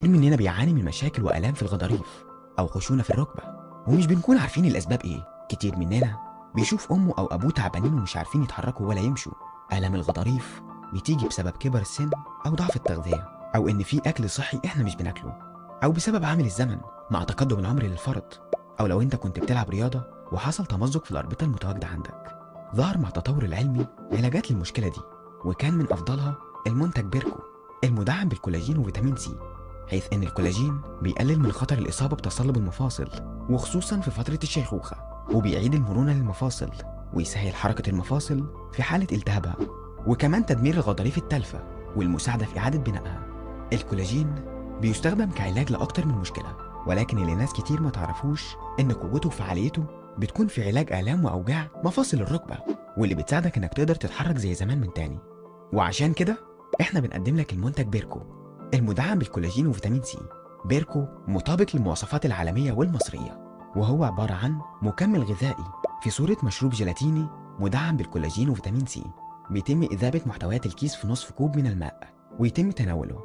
كتير مننا بيعاني من مشاكل وآلام في الغضاريف أو خشونة في الركبة ومش بنكون عارفين الأسباب إيه كتير مننا بيشوف أمه أو أبوه تعبانين ومش عارفين يتحركوا ولا يمشوا آلام الغضاريف بتيجي بسبب كبر السن أو ضعف التغذية أو إن في أكل صحي إحنا مش بناكله أو بسبب عامل الزمن مع تقدم العمر للفرد أو لو أنت كنت بتلعب رياضة وحصل تمزق في الأربطة المتواجدة عندك ظهر مع التطور العلمي علاجات للمشكلة دي وكان من أفضلها المنتج بيركو المدعم بالكولاجين وفيتامين سي حيث ان الكولاجين بيقلل من خطر الاصابه بتصلب المفاصل وخصوصا في فتره الشيخوخه وبيعيد المرونه للمفاصل ويسهل حركه المفاصل في حاله التهابها وكمان تدمير الغضاريف التالفه والمساعده في اعاده بنائها الكولاجين بيستخدم كعلاج لاكتر من مشكله ولكن اللي ناس كتير ما تعرفوش ان قوته وفعاليته بتكون في علاج الام واوجاع مفاصل الركبه واللي بتساعدك انك تقدر تتحرك زي زمان من تاني وعشان كده احنا بنقدم لك المنتج بيركو المدعم بالكولاجين وفيتامين سي بيركو مطابق للمواصفات العالمية والمصرية وهو عبارة عن مكمل غذائي في صورة مشروب جيلاتيني مدعم بالكولاجين وفيتامين سي بيتم إذابة محتويات الكيس في نصف كوب من الماء ويتم تناوله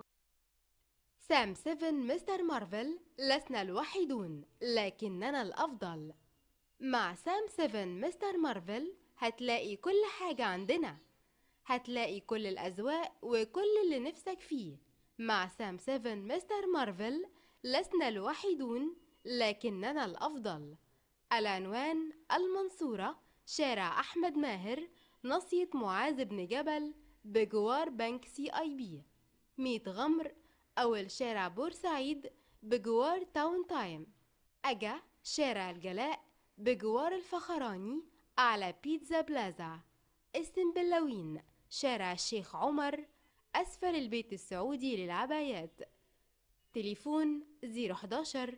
سام 7 مستر مارفل لسنا الوحيدون لكننا الأفضل مع سام 7 مستر مارفل هتلاقي كل حاجة عندنا هتلاقي كل الأذواق وكل اللي نفسك فيه مع سام 7 مستر مارفل لسنا الوحيدون لكننا الأفضل العنوان المنصورة شارع أحمد ماهر نصية معاذ بن جبل بجوار بنك سي آي بي ميت غمر أول شارع بورسعيد بجوار تاون تايم أجا شارع الجلاء بجوار الفخراني أعلى بيتزا بلازا السنبلاوين شارع الشيخ عمر أسفل البيت السعودي للعبايات تليفون 011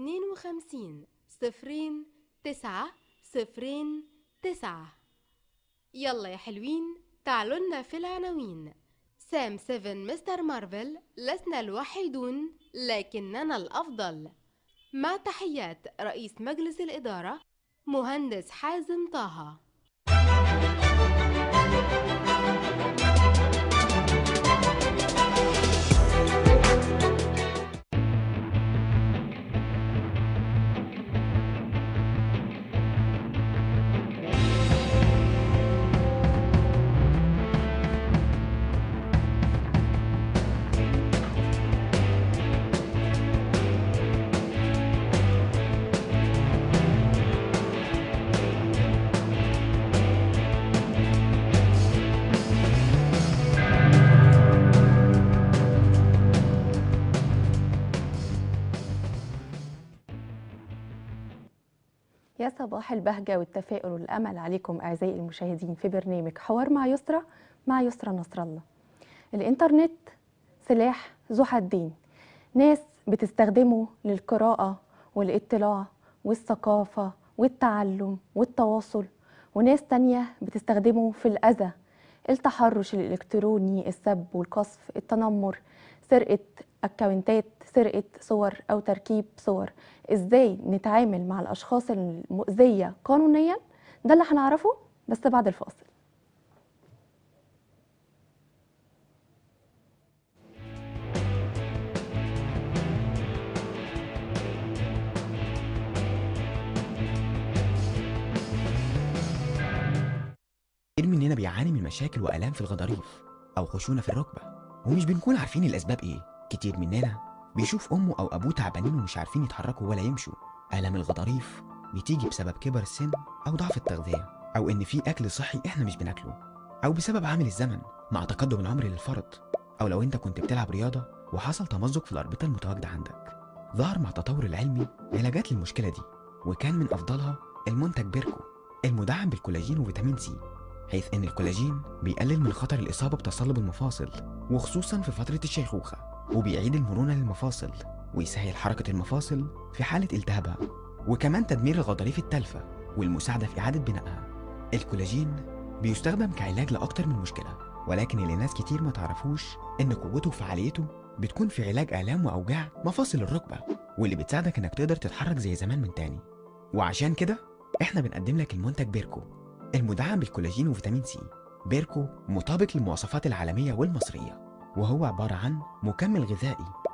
52 صفرين تسعة صفرين تسعة يلا يا حلوين تعالوا لنا في العناوين سام 7 مستر مارفل لسنا الوحيدون لكننا الأفضل مع تحيات رئيس مجلس الإدارة مهندس حازم طه يا صباح البهجة والتفاؤل والأمل عليكم أعزائي المشاهدين في برنامج حوار مع يسرى مع يسرى نصر الله الإنترنت سلاح ذو حدين ناس بتستخدمه للقراءة والاطلاع والثقافة والتعلم والتواصل وناس تانية بتستخدمه في الأذى التحرش الإلكتروني السب والقصف التنمر سرقة أكاونتات سرقة صور أو تركيب صور إزاي نتعامل مع الأشخاص المؤذية قانونيا ده اللي هنعرفه بس بعد الفاصل كتير مننا بيعاني من مشاكل وآلام في الغضاريف أو خشونة في الركبة ومش بنكون عارفين الأسباب إيه كتير مننا بيشوف أمه أو أبوه تعبانين ومش عارفين يتحركوا ولا يمشوا آلام الغضاريف بتيجي بسبب كبر السن أو ضعف التغذية أو إن في أكل صحي إحنا مش بناكله أو بسبب عامل الزمن مع تقدم العمر للفرد أو لو أنت كنت بتلعب رياضة وحصل تمزق في الأربطة المتواجدة عندك ظهر مع التطور العلمي علاجات للمشكلة دي وكان من أفضلها المنتج بيركو المدعم بالكولاجين وفيتامين سي حيث ان الكولاجين بيقلل من خطر الاصابه بتصلب المفاصل وخصوصا في فتره الشيخوخه وبيعيد المرونه للمفاصل ويسهل حركه المفاصل في حاله التهابها وكمان تدمير الغضاريف التالفه والمساعده في اعاده بنائها الكولاجين بيستخدم كعلاج لاكتر من مشكله ولكن اللي ناس كتير ما تعرفوش ان قوته وفعاليته بتكون في علاج الام واوجاع مفاصل الركبه واللي بتساعدك انك تقدر تتحرك زي زمان من تاني وعشان كده احنا بنقدم لك المنتج بيركو المدعم بالكولاجين وفيتامين سي بيركو مطابق للمواصفات العالمية والمصرية وهو عبارة عن مكمل غذائي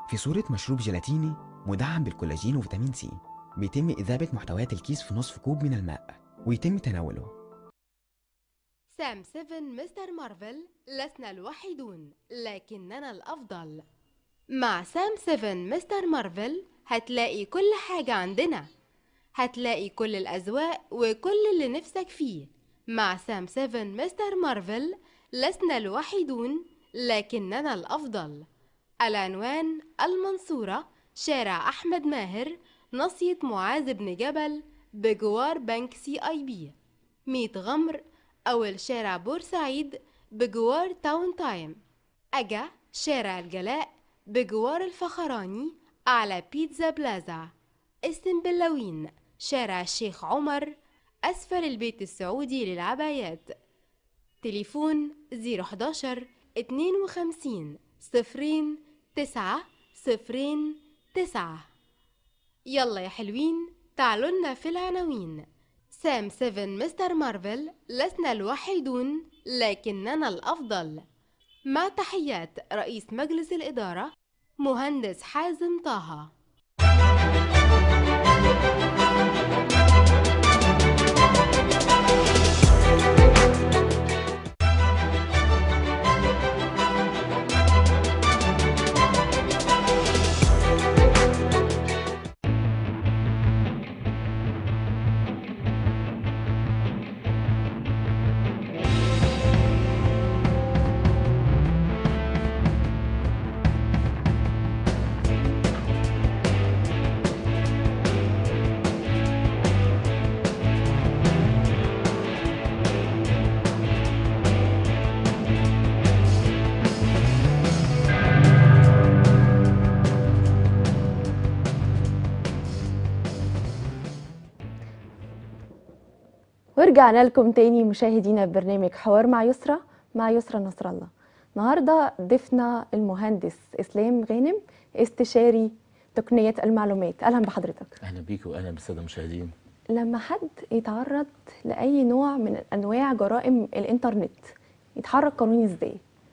في صورة مشروب جيلاتيني مدعم بالكولاجين وفيتامين سي بيتم إذابة محتويات الكيس في نصف كوب من الماء ويتم تناوله سام 7 مستر مارفل لسنا الوحيدون لكننا الأفضل مع سام 7 مستر مارفل هتلاقي كل حاجة عندنا هتلاقي كل الأذواق وكل اللي نفسك فيه مع سام 7 مستر مارفل لسنا الوحيدون لكننا الأفضل العنوان المنصورة شارع أحمد ماهر نصية معاذ بن جبل بجوار بنك سي آي بي ميت غمر أول شارع بورسعيد بجوار تاون تايم أجا شارع الجلاء بجوار الفخراني على بيتزا بلازا السنبلاوين شارع الشيخ عمر أسفل البيت السعودي للعبايات تليفون 011 52 صفرين تسعة صفرين تسعة يلا يا حلوين تعالوا لنا في العناوين سام 7 مستر مارفل لسنا الوحيدون لكننا الأفضل مع تحيات رئيس مجلس الإدارة مهندس حازم طه ورجعنا لكم تاني مشاهدينا ببرنامج حوار مع يسرى مع يسرى نصر الله النهارده ضيفنا المهندس اسلام غانم استشاري تقنيه المعلومات اهلا بحضرتك اهلا بيك واهلا بالساده المشاهدين لما حد يتعرض لاي نوع من انواع جرائم الانترنت يتحرك قانوني ازاي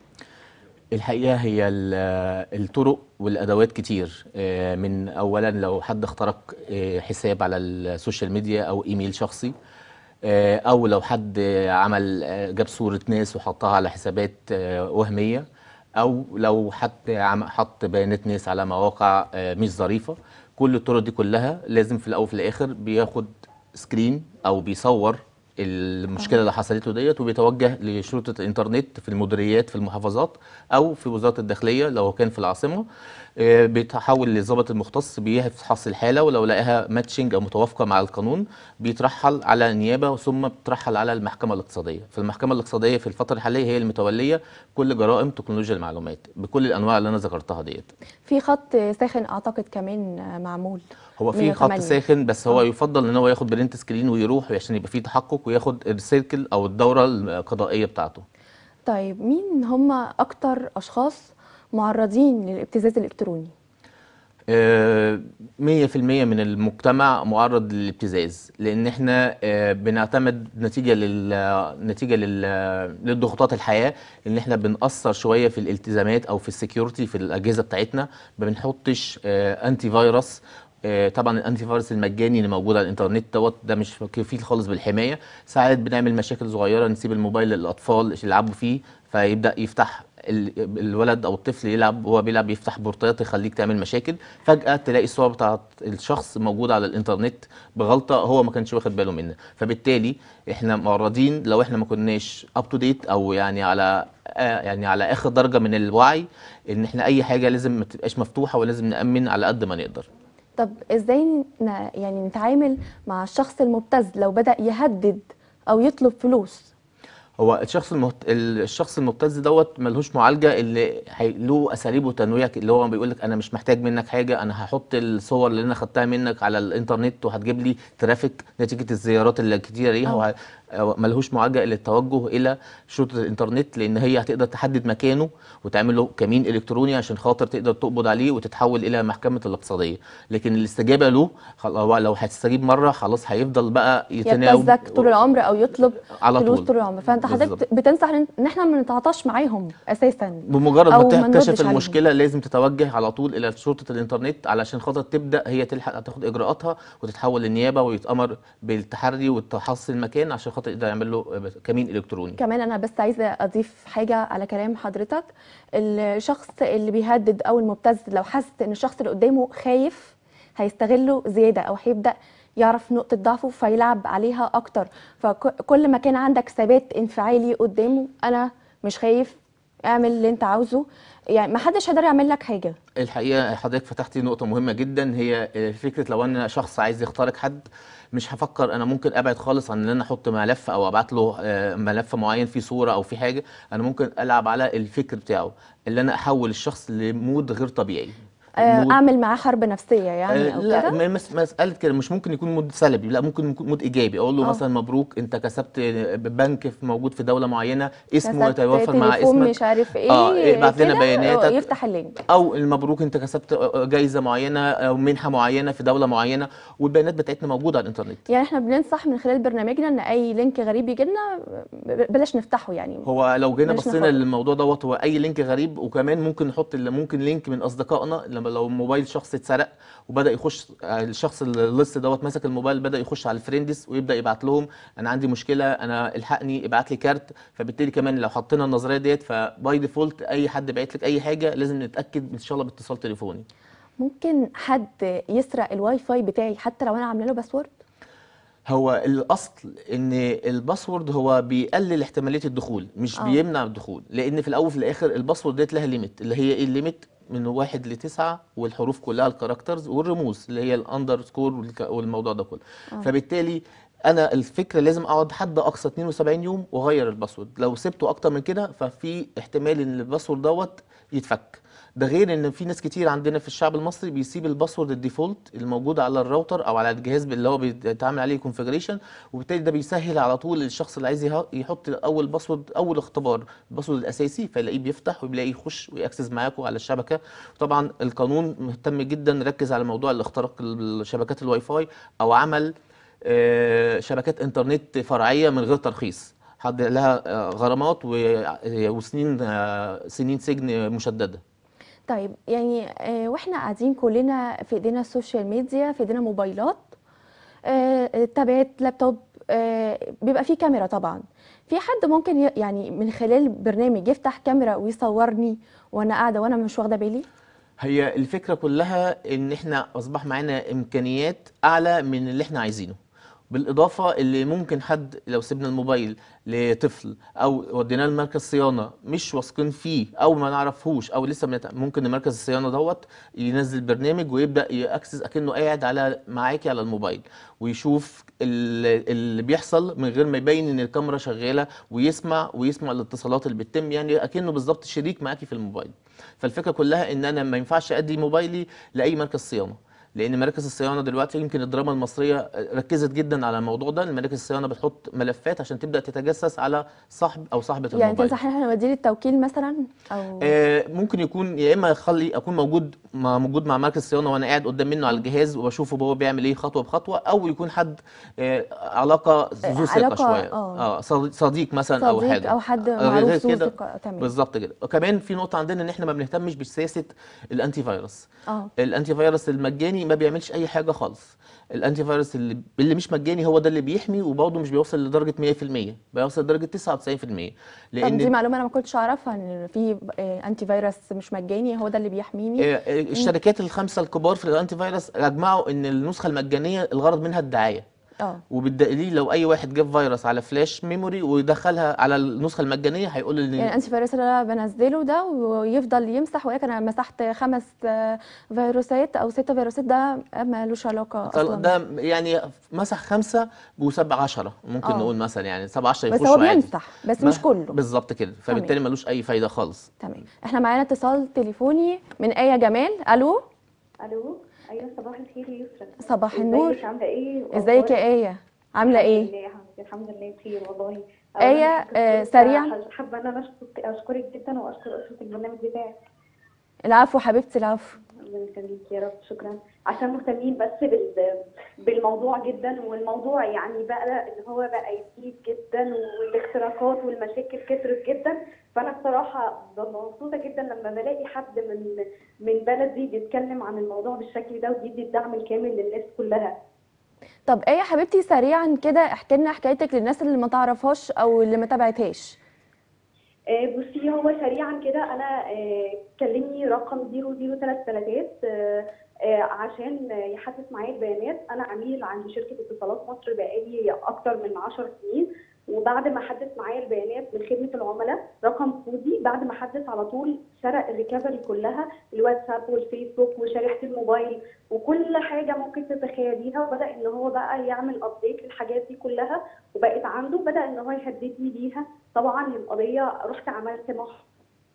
الحقيقه هي ال- الطرق والادوات كتير آه، من اولا لو حد اخترق آه، حساب على السوشيال ميديا او ايميل شخصي آه، او لو حد آه، عمل آه، جاب صوره ناس وحطها على حسابات آه، وهميه او لو حد عم- حط بيانات ناس على مواقع آه، مش ظريفه كل الطرق دي كلها لازم في الاول وفي الاخر بياخد سكرين او بيصور المشكله اللي حصلت له ديت وبيتوجه لشرطه الانترنت في المديريات في المحافظات او في وزاره الداخليه لو هو كان في العاصمه آه، بيتحول للضابط المختص بيفحص الحاله ولو لقاها ماتشنج او متوافقه مع القانون بيترحل على النيابه ثم بترحل على المحكمه الاقتصاديه فالمحكمه الاقتصاديه في الفتره الحاليه هي المتوليه كل جرائم تكنولوجيا المعلومات بكل الانواع اللي انا ذكرتها ديت في خط ساخن اعتقد كمان معمول هو في خط 108. ساخن بس هو آه. يفضل ان هو ياخد برنت سكرين ويروح عشان يبقى فيه تحقق وياخد السيركل او الدوره القضائيه بتاعته طيب مين هم اكتر اشخاص معرضين للابتزاز الالكتروني آه، 100% من المجتمع معرض للابتزاز لان احنا آه، بنعتمد نتيجه لل نتيجه لل للضغوطات الحياه ان احنا بنأثر شويه في الالتزامات او في السكيورتي في الاجهزه بتاعتنا ما بنحطش آه، انتي فيروس آه، طبعا الانتي فيروس المجاني اللي موجود على الانترنت دوت ده مش كفيل خالص بالحمايه ساعات بنعمل مشاكل صغيره نسيب الموبايل للاطفال يلعبوا فيه فيبدا يفتح ال- الولد او الطفل يلعب وهو بيلعب يفتح بورتات يخليك تعمل مشاكل فجاه تلاقي الصور بتاعت الشخص موجوده على الانترنت بغلطه هو ما كانش واخد باله منها فبالتالي احنا معرضين لو احنا ما كناش اب تو ديت او يعني على آه يعني على اخر درجه من الوعي ان احنا اي حاجه لازم ما تبقاش مفتوحه ولازم نامن على قد ما نقدر طب ازاي ن... يعني نتعامل مع الشخص المبتز لو بدأ يهدد او يطلب فلوس هو الشخص المهت... الشخص المبتز دوت ملهوش معالجه اللي هي... له اساليب وتنويع اللي هو بيقول لك انا مش محتاج منك حاجه انا هحط الصور اللي انا خدتها منك على الانترنت وهتجيب لي ترافيك نتيجه الزيارات اللي كتيره ليها آه. وه... أو ملهوش معالجه الا التوجه الى شرطه الانترنت لان هي هتقدر تحدد مكانه وتعمل له كمين الكتروني عشان خاطر تقدر تقبض عليه وتتحول الى محكمه الاقتصاديه لكن الاستجابه له خل- هو لو هتستجيب مره خلاص هيفضل بقى يتناوب يبتزك طول العمر او يطلب على فلوس طول طول العمر فانت بالظبط. حضرتك بتنصح ان إن احنا ما نتعاطاش معاهم اساسا بمجرد أو ما ما نردش تكتشف عليهم. المشكله لازم تتوجه على طول الى شرطه الانترنت علشان خاطر تبدا هي تلحق تاخد اجراءاتها وتتحول للنيابه ويتامر بالتحري والتحصي المكان عشان خاطر يقدر يعمل له كمين الكتروني كمان انا بس عايزه اضيف حاجه على كلام حضرتك الشخص اللي بيهدد او المبتز لو حس ان الشخص اللي قدامه خايف هيستغله زياده او هيبدا يعرف نقطه ضعفه فيلعب عليها اكتر فكل ما كان عندك ثبات انفعالي قدامه انا مش خايف اعمل اللي انت عاوزه يعني ما حدش هيقدر يعمل لك حاجه الحقيقه حضرتك فتحتي نقطه مهمه جدا هي فكره لو انا شخص عايز يخترق حد مش هفكر انا ممكن ابعد خالص عن ان انا احط ملف او ابعت له آه، ملف معين فيه صوره او فيه حاجه انا ممكن العب على الفكر بتاعه اللي انا احول الشخص لمود غير طبيعي آه، مود اعمل معاه حرب نفسيه يعني آه، او لا كده ما- مس- مسألة كده مش ممكن يكون مود سلبي لا ممكن يكون مود إيجابي أقول له آه. مثلا مبروك أنت كسبت بنك في- موجود في دولة معينة اسمه كسبت يتوافر مع تليفون اسمك مش عارف ايه اه ابعت لنا كده، بياناتك يفتح اللينك او المبروك انت كسبت جايزه معينه او منحه معينه في دوله معينه والبيانات بتاعتنا موجوده على الانترنت يعني احنا بننصح من خلال برنامجنا ان اي لينك غريب يجي لنا بلاش نفتحه يعني هو لو جينا بلاش بصينا ناخد. للموضوع دوت هو اي لينك غريب وكمان ممكن نحط اللي ممكن لينك من اصدقائنا لما لو موبايل شخص اتسرق وبدا يخش الشخص اللص دوت مسك الموبايل بدا يخش على الفريندز ويبدا يبعت لهم انا عندي مشكله انا الحقني ابعت لي كارت فبالتالي كمان لو حطينا النظريه ديت فباي ديفولت اي حد بعت لك اي حاجه لازم نتاكد ان شاء الله باتصال تليفوني ممكن حد يسرق الواي فاي بتاعي حتى لو انا عامله له باسورد هو الاصل ان الباسورد هو بيقلل احتماليه الدخول مش آه. بيمنع الدخول لان في الاول وفي الاخر الباسورد ديت لها ليميت اللي هي ايه الليميت من واحد لتسعة والحروف كلها الكاركترز والرموز اللي هي الاندر سكور والموضوع ده كله آه. فبالتالي انا الفكره لازم اقعد حد اقصى 72 يوم واغير الباسورد لو سبته اكتر من كده ففي احتمال ان الباسورد دوت يتفك ده غير ان في ناس كتير عندنا في الشعب المصري بيسيب الباسورد الديفولت الموجود على الراوتر او على الجهاز اللي هو بيتعمل عليه كونفيجريشن وبالتالي ده بيسهل على طول الشخص اللي عايز يه- يحط اول باسورد اول اختبار الباسورد الاساسي فيلاقيه بيفتح وبيلاقيه يخش ويأكسس معاكم على الشبكه طبعا القانون مهتم جدا ركز على موضوع الاختراق الشبكات الواي فاي او عمل آه، شبكات انترنت فرعيه من غير ترخيص حد لها آه، غرامات و- وسنين آه، سنين سجن مشدده طيب يعني آه، واحنا قاعدين كلنا في ايدينا السوشيال ميديا في ايدينا موبايلات آه، تابات لابتوب آه، بيبقى فيه كاميرا طبعا في حد ممكن ي- يعني من خلال برنامج يفتح كاميرا ويصورني وانا قاعده وانا مش واخده بالي هي الفكرة كلها ان احنا اصبح معانا امكانيات اعلى من اللي احنا عايزينه بالاضافة اللي ممكن حد لو سيبنا الموبايل لطفل او وديناه لمركز صيانة مش واثقين فيه او ما نعرفهوش او لسه بنت... ممكن مركز الصيانة دوت ينزل برنامج ويبدأ يأكسس اكنه قاعد على معاكي على الموبايل ويشوف ال- اللي بيحصل من غير ما يبين ان الكاميرا شغالة ويسمع ويسمع الاتصالات اللي بتتم يعني اكنه بالظبط شريك معاكي في الموبايل فالفكره كلها ان انا ما ينفعش ادي موبايلي لاي مركز صيانه لان مراكز الصيانه دلوقتي يمكن الدراما المصريه ركزت جدا على الموضوع ده إن مراكز الصيانه بتحط ملفات عشان تبدا تتجسس على صاحب او صاحبه يعني الموبايل تنصح ان احنا نوديه للتوكيل مثلا او آه، ممكن يكون يا اما اخلي اكون موجود مع موجود مع مركز صيانه وانا قاعد قدام منه على الجهاز وبشوفه هو بيعمل ايه خطوه بخطوه او يكون حد آه، علاقه ذو ثقه علاقة، شويه آه. اه صديق- صديق مثلا او صديق حاجه او حد آه، غير معروف ذو كده ثقة، تمام بالظبط كده وكمان في نقطه عندنا ان احنا ما بنهتمش بسياسه الانتي فيروس اه الانتي فيروس المجاني ما بيعملش اي حاجه خالص الانتي فيروس اللي, اللي مش مجاني هو ده اللي بيحمي وبرضه مش بيوصل لدرجه 100% بيوصل لدرجه 99% طب دي لان معلومه انا ما كنتش اعرفها ان في آه، انتي فيروس مش مجاني هو ده اللي بيحميني آه، آه، الشركات الخمسه الكبار في الانتي فيروس اجمعوا ان النسخه المجانيه الغرض منها الدعايه اه وبالدليل لو اي واحد جاب فيروس على فلاش ميموري ودخلها على النسخه المجانيه هيقول ان يعني الانتي فيروس اللي انا بنزله ده ويفضل يمسح ولكن انا مسحت خمس آه، فيروسات او ست فيروسات ده مالوش علاقه اصلا ده يعني مسح خمسه وسبع عشرة ممكن آه. نقول مثلا يعني سبع عشرة بس يخشوا هو عادي بيمسح بس ما- مش كله بالظبط كده فبالتالي ملوش اي فايده خالص تمام احنا معانا اتصال تليفوني من آية جمال الو الو ايوه صباح الخير يا يسرا صباح النور ازيك عامله ايه ازيك يا وأخبارك؟ آية عامله الحمد ايه لله يا حبيبتي الحمد لله بخير والله آية، أولاً آه، كنت سريعاً. حابة إن أنا أشكرك أشكرك جدا وأشكر أسرة البرنامج بتاعك العفو حبيبتي العفو ربنا يخليك يا رب شكرا عشان مهتمين بس بال... بالموضوع جدا والموضوع يعني بقى ان هو بقى يزيد جدا والاختراقات والمشاكل كترت جدا فانا بصراحه ببقى مبسوطه جدا لما بلاقي حد من من بلدي بيتكلم عن الموضوع بالشكل ده وبيدي الدعم الكامل للناس كلها طب ايه يا حبيبتي سريعا كده احكي لنا حكايتك للناس اللي ما تعرفهاش او اللي ما تابعتهاش آه، بصي هو سريعا كده انا آه، كلمني رقم 003 آه، آه، عشان آه، يحدث معايا البيانات انا عميل عند شركه اتصالات مصر بقالي اكتر من 10 سنين وبعد ما حدث معايا البيانات من خدمه العملاء رقم كودي بعد ما حدث على طول سرق الريكفري كلها الواتساب والفيسبوك وشريحه الموبايل وكل حاجه ممكن تتخيليها وبدا ان هو بقى يعمل ابديت للحاجات دي كلها وبقت عنده بدا ان هو يهددني بيها طبعا القضيه رحت عملت محضر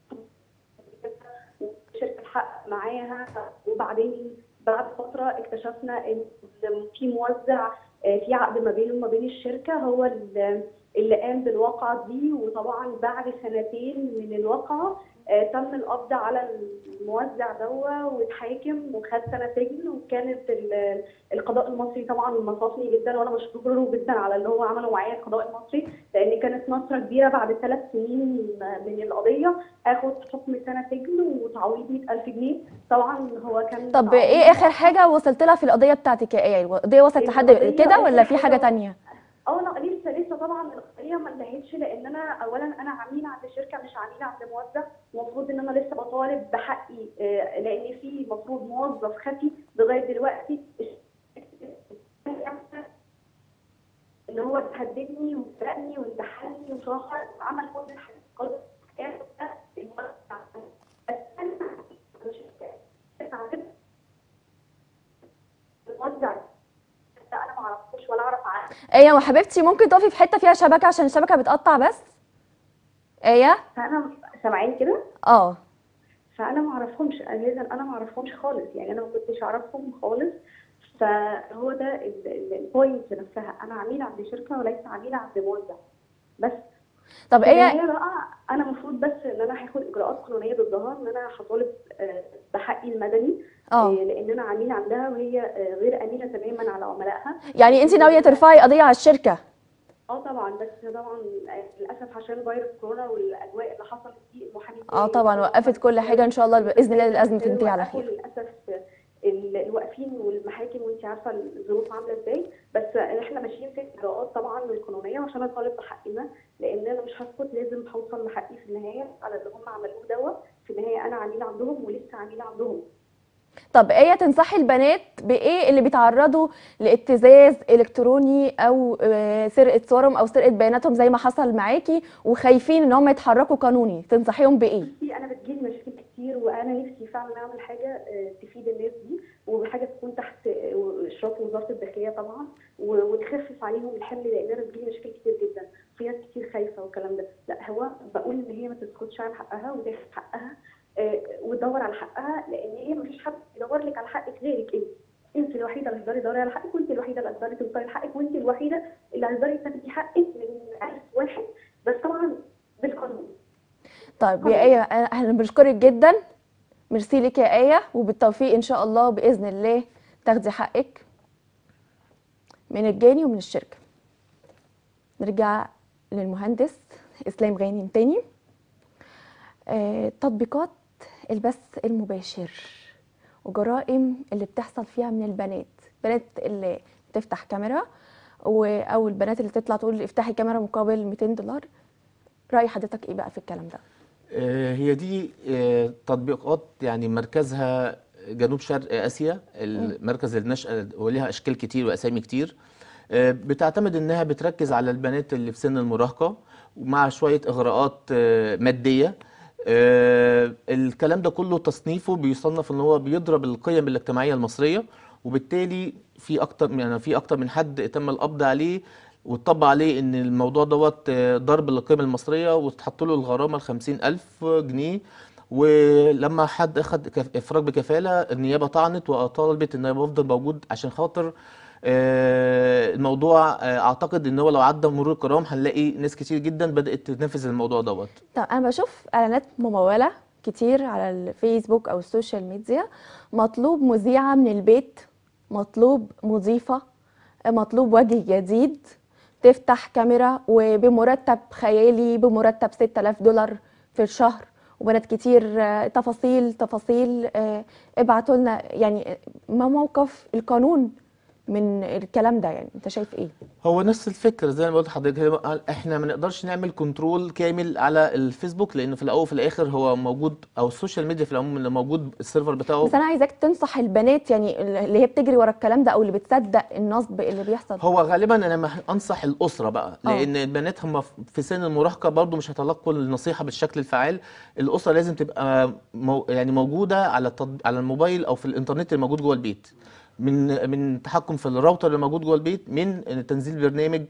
شركه الحق معاها وبعدين بعد فتره اكتشفنا ان في موزع آه، في عقد ما بينه وما بين الشركه هو ال- اللي قام بالواقعه دي وطبعا بعد سنتين من الواقعه آه، تم القبض على الموزع دوا واتحاكم وخد سنه سجن وكانت ال- القضاء المصري طبعا نصفني جدا وانا بشكره جدا على اللي هو عمله معايا القضاء المصري لان كانت نصره كبيره بعد ثلاث سنين من القضيه اخد حكم سنه سجن وتعويض 100000 جنيه طبعا هو كان طب تعويض- ايه اخر حاجه وصلت لها في القضيه بتاعتك يا ايه القضيه وصلت لحد القضية كده ولا آخر في حاجه حاجة- تانية اه لا لسه لسه طبعا القضيه ما انتهتش لان انا اولا انا عميله عند شركه مش عميله عند موزع المفروض ان انا لسه بطالب بحقي آه، لان في المفروض موظف خفي لغايه دلوقتي ان هو هددني وسرقني وانتحلني وشهر وعمل كل الحاجات قدر الموزع ده انا ما اعرفوش ولا اعرف عنه ايه يا حبيبتي ممكن تقفي في حته فيها شبكه عشان الشبكه بتقطع بس ايه فانا سامعين كده اه فانا ما اعرفهمش اساسا انا ما اعرفهمش خالص يعني انا ما كنتش اعرفهم خالص فهو ده ال- ال- البوينت نفسها انا عميله عند شركه وليس عميله عند موزع بس طب في ايه النهايه بقى انا المفروض بس ان انا هاخد اجراءات قانونيه ضدها ان انا هطالب آه، بحقي المدني اه آه، لان انا عميله عندها وهي آه، غير امينه تماما على عملائها يعني انت ناويه ترفعي قضيه على الشركه اه طبعا بس طبعا للاسف عشان فيروس كورونا والاجواء اللي حصلت دي المحامي اه طبعا وقفت كل حاجه ان شاء الله باذن الله الازمه تنتهي على وقفوا خير للاسف ال- الواقفين والمحاكم وانت عارفه الظروف عامله ازاي بس احنا ماشيين في اجراءات طبعا القانونيه وعشان اطالب بحقنا لان انا مش هسكت لازم هوصل لحقي في النهايه على اللي هم عملوه دوت في النهايه انا عميله عندهم ولسه عميله عندهم طب ايه تنصحي البنات بايه اللي بيتعرضوا لابتزاز الكتروني او آه، سرقه صورهم او سرقه بياناتهم زي ما حصل معاكي وخايفين ان هم يتحركوا قانوني تنصحيهم بايه بصي انا بتجيلي مشاكل كتير وانا نفسي فعلا اعمل حاجه آه، تفيد الناس دي وحاجه تكون تحت آه، اشراف وزاره الداخليه طبعا و- وتخفف عليهم الحمل لان انا بتجيلي مشاكل كتير جدا في ناس كتير خايفه والكلام ده لا هو بقول ان هي ما تسكتش عن حقها وتاخد حقها آه، وتدور على حقها لان هي مفيش حد يدور لك على حقك غيرك انت انت الوحيده اللي هتقدري تدوري على حقك وانت الوحيده اللي هتقدري توصلي لحقك وانت الوحيده اللي هتقدري تاخدي حقك من ألف واحد بس طبعا بالقانون طيب يا ايه أنا- احنا بنشكرك جدا ميرسي لك يا ايه وبالتوفيق ان شاء الله باذن الله تاخدي حقك من الجاني ومن الشركه نرجع للمهندس اسلام غانم تاني آه، تطبيقات البث المباشر وجرائم اللي بتحصل فيها من البنات بنات اللي بتفتح كاميرا و- او البنات اللي تطلع تقول افتحي كاميرا مقابل 200 دولار رأي حضرتك ايه بقى في الكلام ده آه، هي دي آه، تطبيقات يعني مركزها جنوب شرق آسيا المركز النشأة ولها أشكال كتير وأسامي كتير آه، بتعتمد إنها بتركز على البنات اللي في سن المراهقة ومع شوية إغراءات آه، مادية آه، الكلام ده كله تصنيفه بيصنف إن هو بيضرب القيم الاجتماعية المصرية وبالتالي في أكتر يعني في أكتر من حد تم القبض عليه واتطبق عليه ان الموضوع دوت آه، ضرب للقيمه المصريه وتحط له الغرامه ال 50000 جنيه ولما حد اخد كف- افراج بكفاله النيابه طعنت وطالبت ان يفضل موجود عشان خاطر آه، الموضوع آه، اعتقد ان هو لو عدى مرور الكرام هنلاقي ناس كتير جدا بدات تنفذ الموضوع دوت طب انا بشوف اعلانات ممولة كتير على الفيسبوك او السوشيال ميديا مطلوب مذيعة من البيت مطلوب مضيفة مطلوب وجه جديد تفتح كاميرا وبمرتب خيالي بمرتب 6000 دولار في الشهر وبنات كتير آه، تفاصيل تفاصيل آه، ابعتوا لنا يعني ما موقف القانون من الكلام ده يعني انت شايف ايه هو نفس الفكره زي ما قلت لحضرتك هي- احنا ما نقدرش نعمل كنترول كامل على الفيسبوك لان في الاول وفي الاخر هو موجود او السوشيال ميديا في العموم اللي موجود السيرفر بتاعه بس انا عايزاك تنصح البنات يعني اللي هي بتجري ورا الكلام ده او اللي بتصدق النصب اللي بيحصل هو غالبا انا مح- انصح الاسره بقى آه. لان البنات هم في سن المراهقه برضو مش هيتلقوا النصيحه بالشكل الفعال الاسره لازم تبقى مو يعني موجوده على التط... على الموبايل او في الانترنت اللي موجود جوه البيت من من تحكم في الراوتر اللي موجود جوه البيت من تنزيل برنامج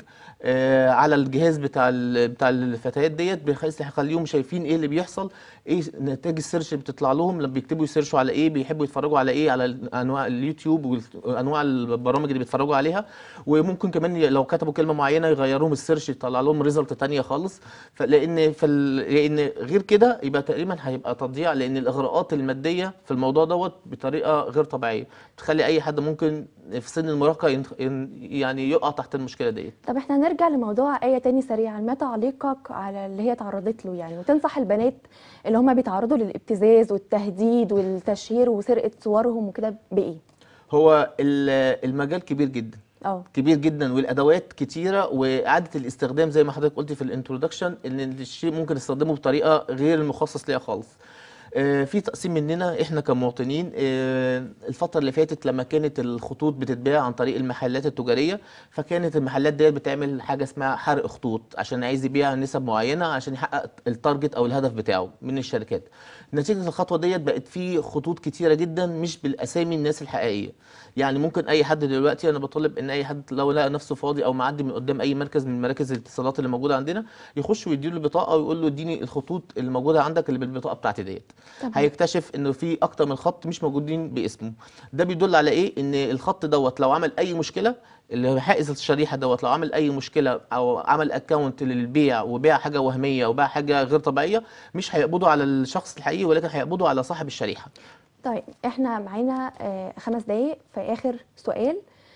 آه على الجهاز بتاع ال... بتاع الفتيات ديت بحيث يخليهم شايفين ايه اللي بيحصل ايه نتائج السيرش اللي بتطلع لهم لما بيكتبوا يسيرشوا على ايه بيحبوا يتفرجوا على ايه على انواع اليوتيوب وانواع البرامج اللي بيتفرجوا عليها وممكن كمان ي- لو كتبوا كلمه معينه يغيروهم السيرش يطلع لهم ريزلت تانية خالص فلان فال... لان غير كده يبقى تقريبا هيبقى تضييع لان الاغراءات الماديه في الموضوع دوت بطريقه غير طبيعيه تخلي اي حد ممكن في سن المراهقه ين... ين- يعني يقع تحت المشكله ديت طب احنا نرجع لموضوع آية تاني سريعا ما تعليقك على اللي هي تعرضت له يعني وتنصح البنات اللي هم بيتعرضوا للابتزاز والتهديد والتشهير وسرقة صورهم وكده بإيه؟ هو ال- المجال كبير جدا اه كبير جدا والادوات كتيره واعاده الاستخدام زي ما حضرتك قلت في الانترودكشن ان الشيء ممكن نستخدمه بطريقه غير المخصص ليها خالص آه، في تقسيم مننا احنا كمواطنين آه، الفتره اللي فاتت لما كانت الخطوط بتتباع عن طريق المحلات التجاريه فكانت المحلات ديت بتعمل حاجه اسمها حرق خطوط عشان عايز يبيع نسب معينه عشان يحقق التارجت او الهدف بتاعه من الشركات نتيجه الخطوه ديت بقت في خطوط كتيره جدا مش بالاسامي الناس الحقيقيه يعني ممكن اي حد دلوقتي انا بطالب ان اي حد لو لقى نفسه فاضي او معدي من قدام اي مركز من مراكز الاتصالات اللي موجوده عندنا يخش ويديله البطاقه ويقول له اديني الخطوط اللي موجوده عندك اللي بالبطاقه بتاعتي ديت تمام. هيكتشف انه في اكتر من خط مش موجودين باسمه ده بيدل على ايه ان الخط دوت لو عمل اي مشكله اللي حائز الشريحه دوت لو عمل اي مشكله او عمل اكونت للبيع وباع حاجه وهميه وباع حاجه غير طبيعيه مش هيقبضوا على الشخص الحقيقي ولكن هيقبضوا على صاحب الشريحه طيب احنا معانا آه، خمس دقايق في آخر سؤال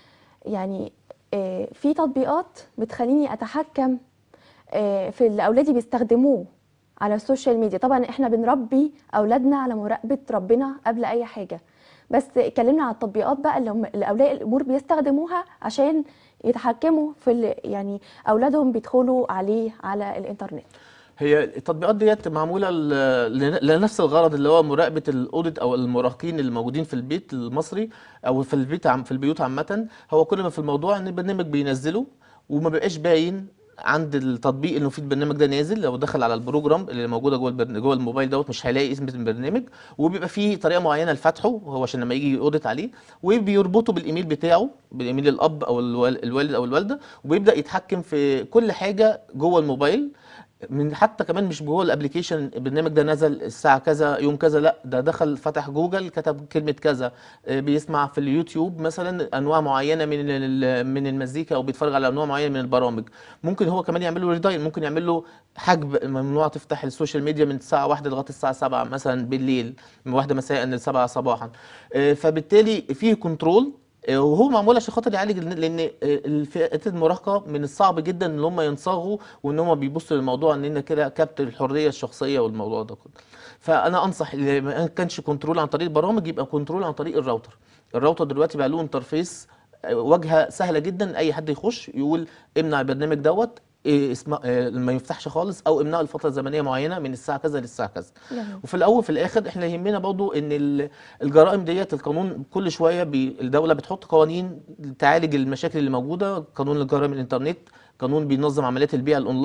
يعني آه، في تطبيقات بتخليني أتحكم آه، في اللي أولادي بيستخدموه على السوشيال ميديا طبعا احنا بنربي أولادنا على مراقبة ربنا قبل أي حاجة بس اتكلمنا على التطبيقات بقى اللي, هم اللي أولياء الأمور بيستخدموها عشان يتحكموا في اللي يعني أولادهم بيدخلوا عليه على الإنترنت هي التطبيقات ديت معموله ل- لن- لنفس الغرض اللي هو مراقبه الاوديت او المراهقين اللي موجودين في البيت المصري او في البيت عم في البيوت عامه هو كل ما في الموضوع ان البرنامج بينزله وما بقاش باين عند التطبيق انه في البرنامج ده نازل لو دخل على البروجرام اللي موجوده جوه البرن... جوه الموبايل دوت مش هيلاقي اسم البرنامج وبيبقى فيه طريقه معينه لفتحه هو عشان لما يجي يودت عليه وبيربطه بالايميل بتاعه بالايميل الاب او الوال- الوالد او الوالده وبيبدا يتحكم في كل حاجه جوه الموبايل من حتى كمان مش جوه الابلكيشن البرنامج ده نزل الساعه كذا يوم كذا لا ده دخل فتح جوجل كتب كلمه كذا آه، بيسمع في اليوتيوب مثلا انواع معينه من ال- من المزيكا او بيتفرج على انواع معينه من البرامج ممكن هو كمان يعمل له ريداين ممكن يعمل له حجب ممنوع تفتح السوشيال ميديا من الساعه 1 لغايه الساعه 7 مثلا بالليل من 1 مساء ل 7 صباحا آه، فبالتالي فيه كنترول آه، وهو معمول عشان خاطر يعالج الن- لان آه، الفئات المراهقه من الصعب جدا ان هم ينصاغوا وان هم بيبصوا للموضوع اننا كده كبت الحريه الشخصيه والموضوع ده كله فانا انصح اللي ما كانش كنترول عن طريق البرامج يبقى كنترول عن طريق الراوتر الراوتر دلوقتي بقى له انترفيس آه، واجهه سهله جدا اي حد يخش يقول امنع البرنامج دوت إيه اسمه آه، ما يفتحش خالص او امنعه لفتره زمنيه معينه من الساعه كذا للساعه كذا جميل. وفي الاول وفي الاخر احنا يهمنا برضو ان ال- الجرائم ديت القانون كل شويه بي الدوله بتحط قوانين تعالج المشاكل اللي موجوده قانون الجرائم الانترنت قانون بينظم عمليات البيع الاونلاين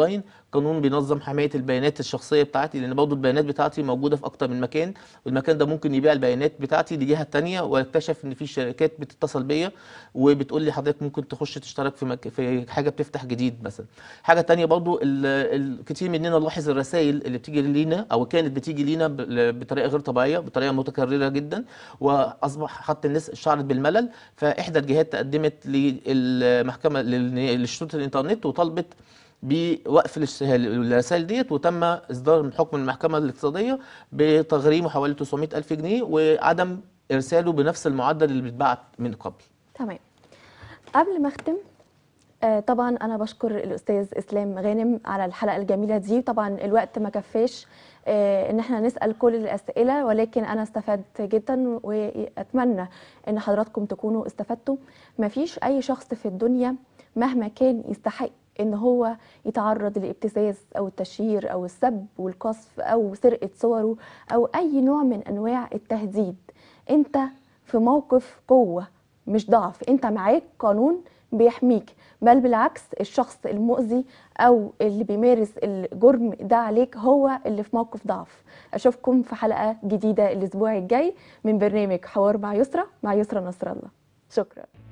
قانون بينظم حمايه البيانات الشخصيه بتاعتي لان برضه البيانات بتاعتي موجوده في اكتر من مكان والمكان ده ممكن يبيع البيانات بتاعتي لجهه تانية واكتشف ان في شركات بتتصل بيا وبتقول لي حضرتك ممكن تخش تشترك في مك... في حاجه بتفتح جديد مثلا حاجه تانية برضه ال... ال... كتير مننا نلاحظ الرسائل اللي بتيجي لينا او كانت بتيجي لينا ب... بطريقه غير طبيعيه بطريقه متكرره جدا واصبح حتى الناس شعرت بالملل فاحدى الجهات تقدمت للمحكمه لل- لشروط الانترنت وطلبت بوقف الاش- الرسائل ديت وتم اصدار حكم المحكمه الاقتصاديه بتغريمه حوالي 900 الف جنيه وعدم ارساله بنفس المعدل اللي بيتبعت من قبل تمام قبل ما اختم آه، طبعا انا بشكر الاستاذ اسلام غانم على الحلقه الجميله دي طبعا الوقت ما كفاش آه، ان احنا نسال كل الاسئله ولكن انا استفدت جدا واتمنى ان حضراتكم تكونوا استفدتوا مفيش اي شخص في الدنيا مهما كان يستحق ان هو يتعرض للابتزاز او التشهير او السب والقذف او سرقه صوره او اي نوع من انواع التهديد انت في موقف قوه مش ضعف انت معاك قانون بيحميك بل بالعكس الشخص المؤذي او اللي بيمارس الجرم ده عليك هو اللي في موقف ضعف اشوفكم في حلقه جديده الاسبوع الجاي من برنامج حوار مع يسرى مع يسرى نصر الله شكرا